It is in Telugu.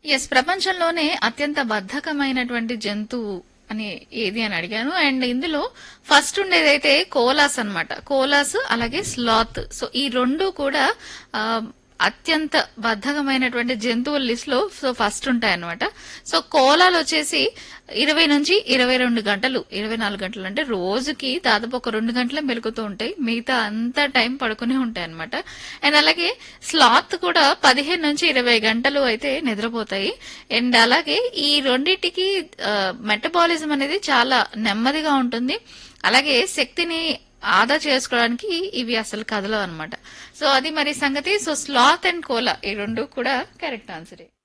ఎస్ ప్రపంచంలోనే అత్యంత బద్ధకమైనటువంటి జంతువు అని ఏది అని అడిగాను అండ్ ఇందులో ఫస్ట్ ఉండేదైతే కోలాస్ అన్నమాట కోలాస్ అలాగే స్లాత్ సో ఈ రెండు కూడా ఆ, అత్యంత బద్ధకమైనటువంటి జంతువుల లిస్ట్ లో సో ఫస్ట్ ఉంటాయి అనమాట సో కోలాలు వచ్చేసి ఇరవై నుంచి ఇరవై రెండు గంటలు ఇరవై నాలుగు గంటలు అంటే రోజుకి దాదాపు ఒక రెండు గంటలే మెలుకుతూ ఉంటాయి మిగతా అంతా టైం పడుకునే ఉంటాయి అనమాట అండ్ అలాగే స్లాత్ కూడా పదిహేను నుంచి ఇరవై గంటలు అయితే నిద్రపోతాయి అండ్ అలాగే ఈ రెండింటికి మెటబాలిజం అనేది చాలా నెమ్మదిగా ఉంటుంది అలాగే శక్తిని ఆదా చేసుకోవడానికి ఇవి అసలు కదలవు అనమాట సో అది మరి సంగతి సో స్లాత్ అండ్ కోలా ఈ రెండు కూడా కరెక్ట్ ఆన్సరే